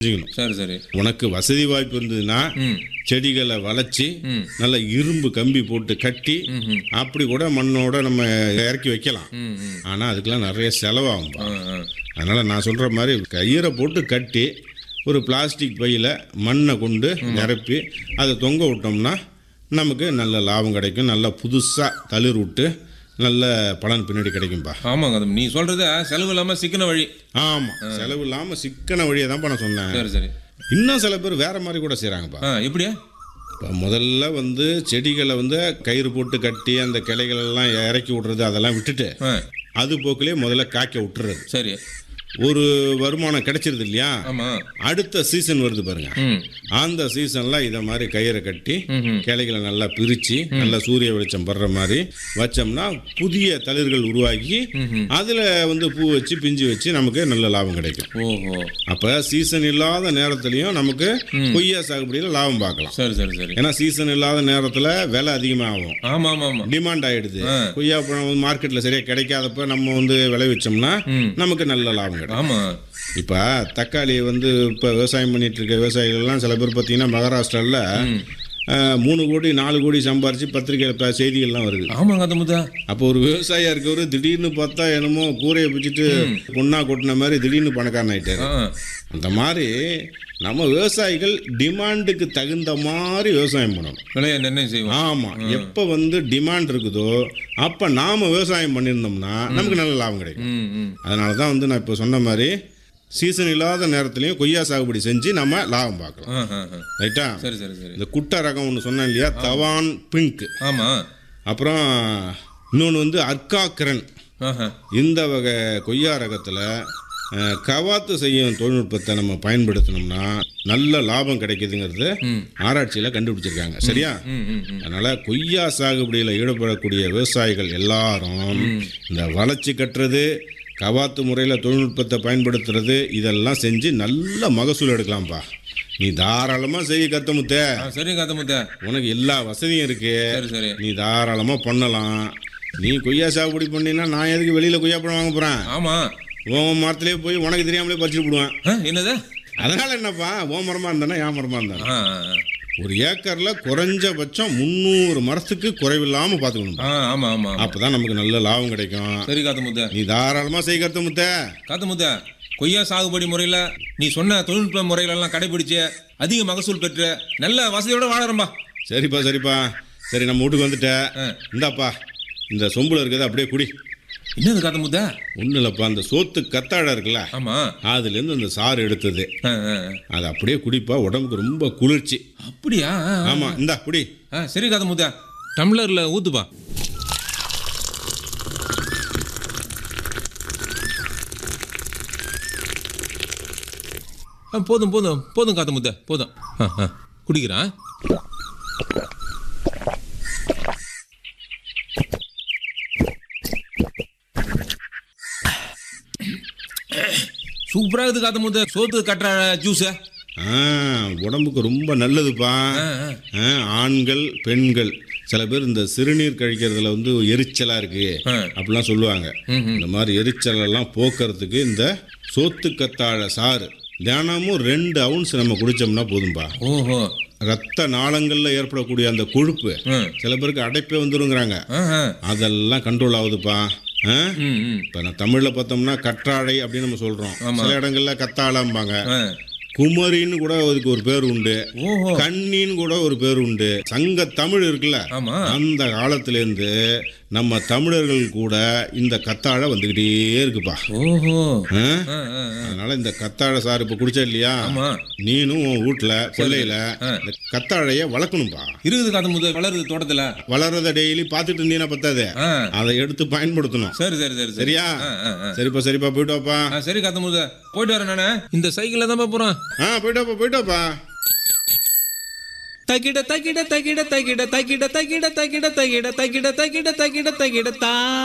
புரிஞ்சுக்கணும் சரி சரி உனக்கு வசதி வாய்ப்பு இருந்ததுன்னா ம் செடிகளை வளைச்சி ம் நல்ல இரும்பு கம்பி போட்டு கட்டி ம் ம் அப்படி கூட மண்ணோட நம்ம இறக்கி வைக்கலாம் ம் ம் ஆனால் அதுக்கெல்லாம் நிறைய செலவாகும்பா ஆ ஆ அதனால் நான் சொல்கிற மாதிரி கயிறை போட்டு கட்டி ஒரு பிளாஸ்டிக் பையில் மண்ணை கொண்டு நிரப்பி அதை தொங்க விட்டோம்னா நமக்கு நல்ல லாபம் கிடைக்கும் நல்லா புதுசாக தளிர் விட்டு நல்ல பலன் பின்னாடி கிடைக்கும்பா ஆமாங்க அது நீ சொல்றது செலவு இல்லாம சிக்கன வழி ஆமாம் செலவு இல்லாமல் சிக்கன வழியை தான்ப்பா நான் சொன்னேன் சரி சரி இன்னும் சில பேர் வேற மாதிரி கூட செய்கிறாங்கப்பா ஆ எப்படியா இப்போ முதல்ல வந்து செடிகளை வந்து கயிறு போட்டு கட்டி அந்த கிளைகள் எல்லாம் இறக்கி விடுறது அதெல்லாம் விட்டுட்டு ஆ அது போக்கிலே முதல்ல காய்க்க விட்டுறது சரி ஒரு வருமானம் கிடைச்சிருது இல்லையா ஆமா அடுத்த சீசன் வருது பாருங்க ம் அந்த சீசன்ல இதை மாதிரி கயிறை கட்டி ம் ம் கிளைகளை நல்லா பிரிச்சு நல்லா சூரிய வெளிச்சம் படுற மாதிரி வச்சோம்னா புதிய தளிர்கள் உருவாகி ம்ஹும். அதுல வந்து பூ வச்சு பிஞ்சு வச்சு நமக்கு நல்ல லாபம் கிடைக்கும் ஓஹோ அப்ப சீசன் இல்லாத நேரத்துலயும் நமக்கு கொய்யா சாகுபடியில லாபம் பார்க்கலாம் சரி சரி சரி ஏன்னா சீசன் இல்லாத நேரத்துல விலை அதிகமாகும் ஆமா ஆமா ஆமா டிமாண்ட் ஆயிடுது ஆ. கொய்யா பழம் வந்து மார்க்கெட்ல சரியா கிடைக்காதப்ப நம்ம வந்து விளைவிச்சோம்னா ம் நமக்கு நல்ல லாபம் கிடைக்கும் ஆமா இப்போ தக்காளி வந்து இப்போ விவசாயம் பண்ணிட்டு இருக்க விவசாயிகள்லாம் சில பேர் பார்த்தீங்கன்னா மகாராஷ்டிராவில் மூணு கோடி நாலு கோடி சம்பாரிச்சு பத்திரிக்கையில் இப்போ செய்திகள்லாம் வருது ஆமாங்க அந்த முத்தா அப்போ ஒரு விவசாயியா இருக்கவர் திடீர்னு பார்த்தா என்னமோ கூரையை பிடிச்சிட்டு பொண்ணா கொட்டின மாதிரி திடீர்னு பணக்காரன் ஆயிட்டாரு ஆ அந்த மாதிரி நம்ம விவசாயிகள் டிமாண்டுக்கு தகுந்த மாதிரி விவசாயம் பண்ணணும் விலையை நிர்ணயம் செய்வோம் ஆமாம் எப்போ வந்து டிமாண்ட் இருக்குதோ அப்போ நாம் விவசாயம் பண்ணியிருந்தோம்னா நமக்கு நல்ல லாபம் கிடைக்கும் ம் ம் அதனால தான் வந்து நான் இப்போ சொன்ன மாதிரி சீசன் இல்லாத நேரத்துலையும் கொய்யா சாகுபடி செஞ்சு நம்ம லாபம் பார்க்கலாம் ஆ ஆ ஆ. ரைட்டா சரி சரி சரி இந்த குட்டை ரகம் ஒன்று சொன்னேன் இல்லையா தவான் பிங்க் ஆமா அப்புறம் இன்னொன்று வந்து அர்க்காக்கிரன் ஆஹா இந்த வகை கொய்யா ரகத்தில் கவாத்து செய்யும் தொழில்நுட்பத்தை நம்ம பயன்படுத்தினோம்னா நல்ல லாபம் கிடைக்குதுங்கிறது ம் ஆராய்ச்சியில் கண்டுபிடிச்சிருக்காங்க சரியா ம் ம் ம் அதனால் கொய்யா சாகுபடியில் ஈடுபடக்கூடிய விவசாயிகள் எல்லாரும் இந்த வளர்ச்சி கட்டுறது கவாத்து முறையில் தொழில்நுட்பத்தை பயன்படுத்துறது இதெல்லாம் செஞ்சு நல்ல மகசூல் எடுக்கலாம்ப்பா நீ தாராளமாக செய்ய கத்தமுத்த ஆ சரி காத்த முத்தா உனக்கு எல்லா வசதியும் இருக்கு சரி சரி நீ தாராளமாக பண்ணலாம் நீ கொய்யா சாகுபடி பண்ணினா நான் எதுக்கு வெளியில் கொய்யா பழம் வாங்க போகிறேன் ஆமா உன் மரத்துலேயே போய் உனக்கு தெரியாமலே பறிச்சுட்டு போடுவேன் ஆ, என்னது அதனால என்னப்பா ஓ மரமாக இருந்தானே என் மரமாக இருந்தானே ஆ ஆ, ஆ. ஒரு ஏக்கரில் குறைஞ்சபட்சம் முந்நூறு மரத்துக்கு குறைவில்லாமல் பார்த்துக்கணும் ஆ ஆமா ஆமா ஆமா. அப்பதான் நமக்கு நல்ல லாபம் கிடைக்கும் சரி காத்த முத்தா நீ தாராளமா செய்கிறது முத்த காத்த முத்தா கொய்யா சாகுபடி முறையில நீ சொன்ன தொழில்நுட்ப முறையில எல்லாம் கடைபிடிச்சு அதிக மகசூல் பெற்று நல்ல வசதியோட வாழறம்பா சரிப்பா சரிப்பா சரி நம்ம வீட்டுக்கு வந்துட்ட ஆ. இந்தாப்பா இந்த சொம்புல இருக்கிறது அப்படியே குடி என்னது காத்த முத்தா ஒன்றும் இல்லைப்பா அந்த சோத்து கத்தாழை இருக்குல்ல ஆமா அதுலேருந்து அந்த சாறு எடுத்தது ஆ, ஆ, ஆ. அதை அப்படியே குடிப்பா உடம்புக்கு ரொம்ப குளிர்ச்சி அப்படியா ஆ, ஆ. ஆமா இந்தா குடி ஆ சரி காத்த முத்தா டம்ளர்ல ஊத்துப்பா ஆ, போதும் போதும் போதும் காத்த முத்த போதும் ஆ, ஆ. குடிக்கிறேன் சூப்பரா இருக்குது காத்த முத்த சோத்து கட்டுற ஜூஸ் ஆ உடம்புக்கு ரொம்ப நல்லதுப்பா ஆ, ஆண்கள் பெண்கள் சில பேர் இந்த சிறுநீர் கழிக்கிறதுல வந்து எரிச்சலா இருக்கு ஆ. அப்படிலாம் சொல்லுவாங்க இந்த மாதிரி எரிச்சல் எல்லாம் போக்குறதுக்கு இந்த சோத்து கத்தாழை சாறு தினமும் ரெண்டு அவுன்ஸ் நம்ம குடிச்சோம்னா போதும்பா ஓஹோ ரத்த நாளங்கள்ல ஏற்படக்கூடிய அந்த கொழுப்பு ம் சில பேருக்கு அடைப்பே வந்துருங்கிறாங்க ஆஹா. அதெல்லாம் கண்ட்ரோல் ஆகுதுப்பா ஆ? ம் ம் இப்ப நான் தமிழ்ல பார்த்தோம்னா கற்றாழை அப்படின்னு நம்ம சொல்றோம் சில இடங்கள்ல கத்தாழம்பாங்க ஆ. குமரின்னு கூட அதுக்கு ஒரு பேர் உண்டு ஓஹோ கண்ணின்னு கூட ஒரு பேர் உண்டு சங்க தமிழ் இருக்குல்ல ஆமா அந்த காலத்திலேருந்து நம்ம தமிழர்கள் கூட இந்த கத்தாழை வந்துக்கிட்டே இருக்குப்பா ஓஹோ ஆ? ஆ, ஆ, ஆ. அதனால இந்த கத்தாழை சாறு இப்போ குடிச்ச இல்லையா ஆமா நீனும் உன் வீட்டில் கொல்லையில் ஆ. இந்த கத்தாழையை வளர்க்கணும்பா இருக்குது காத்த முத வளருது தோட்டத்துல வளர்றத டெய்லி பார்த்துட்டு இருந்தீங்கன்னா பத்தாது ஆ அதை எடுத்து பயன்படுத்தணும் சரி சரி சரி சரி சரியா ஆ, ஆ, ஆ. சரிப்பா சரிப்பா போயிட்டு வாப்பா ஆ சரி காத்த முத போயிட்டு வரேன் நானு இந்த சைக்கிள்ல தான் போறேன் ஆ போயிட்டு வாப்பா போயிட்டு வாப்பா தகிட தகிட தகிட தகிட தகிட தகிட தகிட தகிட தகிட தகிட தகிட தகிட தா